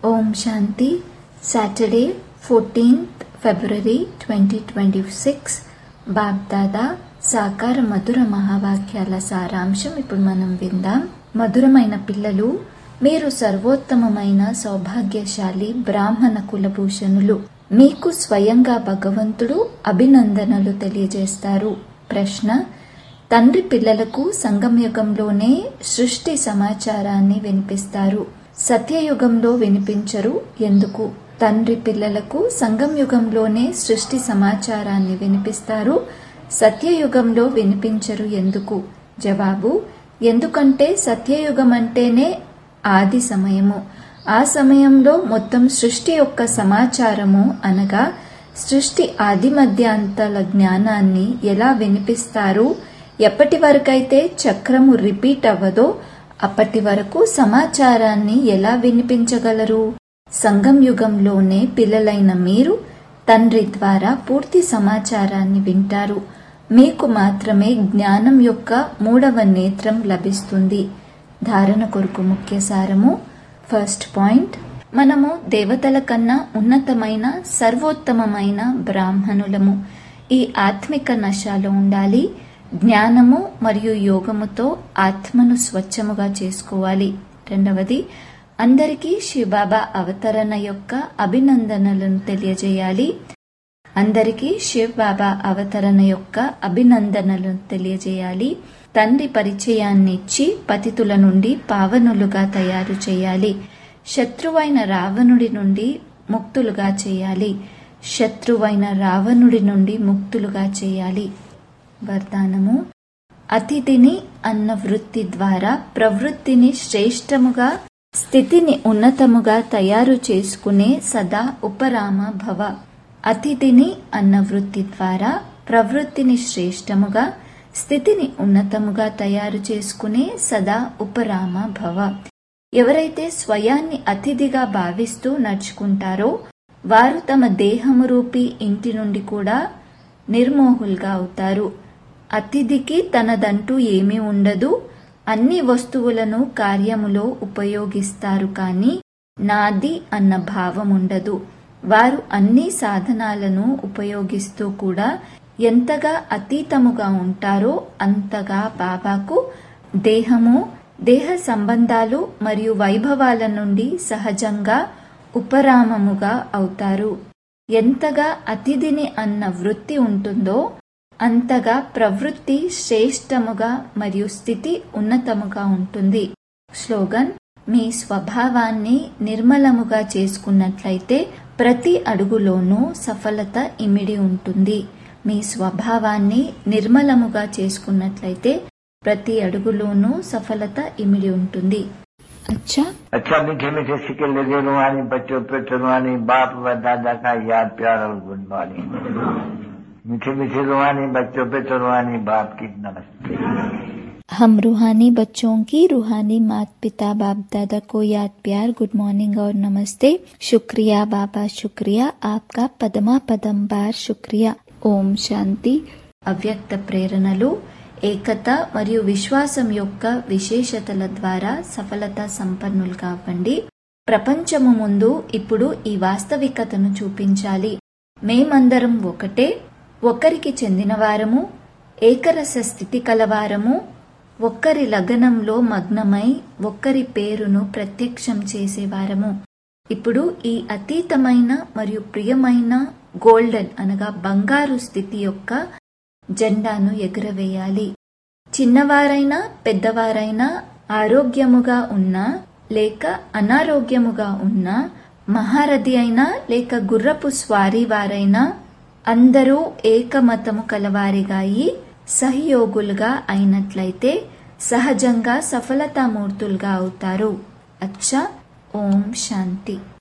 ఓం Shanti Saturday fourteenth February twenty twenty six Baapdada సాకార మధుర మహావాక్యాల సారాంశం ఇప్పుడు మనం విందాం మధురమైన పిల్లలు మీరు సర్వోత్తమమైన సౌభాగ్యశాలి బ్రాహ్మణ కులభూషణులు మీకు స్వయంగా భగవంతుడు అభినందనలు తెలియజేస్తారు ప్రశ్న తండ్రి పిల్లలకు సంగమయుగంలోనే సృష్టి సమాచారాన్ని వినిపిస్తారు సత్యయుగంలో వినిపించరు ఎందుకు తండ్రి పిల్లలకు సంగంయుగంలోనే సృష్టి సమాచారాన్ని వినిపిస్తారు సత్యయుగంలో వినిపించరు ఎందుకు జవాబు ఎందుకంటే సత్యయుగం అంటేనే ఆది సమయము ఆ సమయంలో మొత్తం సృష్టి యొక్క సమాచారము అనగా సృష్టి ఆది మధ్యాంతాల జ్ఞానాన్ని ఎలా వినిపిస్తారు ఎప్పటి వరకైతే చక్రము రిపీట్ అవ్వదో అప్పటి వరకు సమాచారాన్ని ఎలా వినిపించగలరు సంగం యుగంలోనే పిల్లలైన మీరు తండ్రి ద్వారా పూర్తి సమాచారాన్ని వింటారు మీకు మాత్రమే జ్ఞానం యొక్క మూడవ నేత్రం లభిస్తుంది ధారణ కొరకు ముఖ్య సారము ఫస్ట్ పాయింట్ మనము దేవతల కన్నా ఉన్నతమైన సర్వోత్తమమైన బ్రాహ్మణులము ఈ ఆత్మిక నశాలో ఉండాలి జ్ఞానము మరియు యోగముతో ఆత్మను స్వచ్ఛముగా చేసుకోవాలి రెండవది అందరికీ శివబాబా అవతరణ యొక్క అభినందనలను తెలియజేయాలి అందరికీ శివ్ బాబా అవతరణ యొక్క అభినందనలను తెలియజేయాలి తండ్రి పరిచయాన్ని ఇచ్చి పతితుల నుండి పావనులుగా తయారు చేయాలి శత్రువైన రావణుడి నుండి ముక్తులుగా చేయాలి శత్రువైన రావణుడి నుండి ముక్తులుగా చేయాలి వరదానము అతిథిని అన్న వృత్తి ద్వారా ప్రవృత్తిని శ్రేష్టముగా స్థితిని ఉన్నతముగా తయారు చేసుకునే సదా ఉపరామ భవ అతిథిని అన్న వృత్తి ద్వారా ప్రవృత్తిని శ్రేష్టముగా స్థితిని ఉన్నతముగా తయారు చేసుకునే సదా ఉపరామ భవ ఎవరైతే స్వయాన్ని అతిథిగా భావిస్తూ నడుచుకుంటారో వారు తమ దేహము రూపీ ఇంటి నుండి కూడా నిర్మోహులుగా అవుతారు అతిథికి తనదంటూ ఏమీ ఉండదు అన్ని వస్తువులను కార్యములో ఉపయోగిస్తారు కానీ నాది అన్న భావం ఉండదు వారు అన్ని సాధనాలను ఉపయోగిస్తూ కూడా ఎంతగా అతీతముగా ఉంటారో అంతగా బాబాకు దేహము దేహ సంబంధాలు మరియు వైభవాల నుండి సహజంగా ఉపరామముగా అవుతారు ఎంతగా అతిథిని అన్న వృత్తి ఉంటుందో అంతగా ప్రవృత్తి శ్రేష్టముగా మరియు స్థితి ఉన్నతముగా ఉంటుంది స్లోగన్ మీ స్వభావాన్ని నిర్మలముగా చేసుకున్నట్లయితే ప్రతి అడుగులోనూ సఫలత ఇమిడి ఉంటుంది మీ స్వభావాన్ని నిర్మలముగా చేసుకున్నట్లయితే ప్రతి అడుగులోనూ సఫలత ఇమిడి ఉంటుంది అచ్చా अच्छा मीठे मीठे सिक्के लगे रुहानी बच्चों पे रुहानी बाप व दादा का याद प्यार और गुड मॉर्निंग मीठे मीठे रुहानी बच्चों पे रुहानी बाप की नमस्ते हम रूहानी बच्चों की रूहानी मात पिता बाप दादा को याद प्यार गुड मॉर्निंग और नमस्ते शुक्रिया बाबा शुक्रिया आपका पदमा पदम बार शुक्रिया ఓం శాంతి అవ్యక్త ప్రేరణలు ఏకత మరియు విశ్వాసం యొక్క విశేషతల ద్వారా సఫలత సంపన్నులు కావండి ప్రపంచము ముందు ఇప్పుడు ఈ వాస్తవికతను చూపించాలి మేమందరం ఒకటే ఒకరికి చెందినవారము ఏకరస స్థితి కలవారము ఒక్కరి లగ్నంలో మగ్నమై ఒక్కరి పేరును ప్రత్యక్షం చేసేవారము ఇప్పుడు ఈ అతీతమైన మరియు ప్రియమైన గోల్డెన్ అనగా బంగారు స్థితి యొక్క జెండాను ఎగురవేయాలి చిన్నవారైనా పెద్దవారైనా ఆరోగ్యముగా ఉన్నా లేక అనారోగ్యముగా ఉన్నా మహారథి అయినా లేక గుర్రపు స్వారీ వారైనా అందరూ ఏకమతము కలవారిగా అయి సహయోగులుగా అయినట్లయితే సహజంగా సఫలతామూర్తులుగా అవుతారు అచ్చా ఓం శాంతి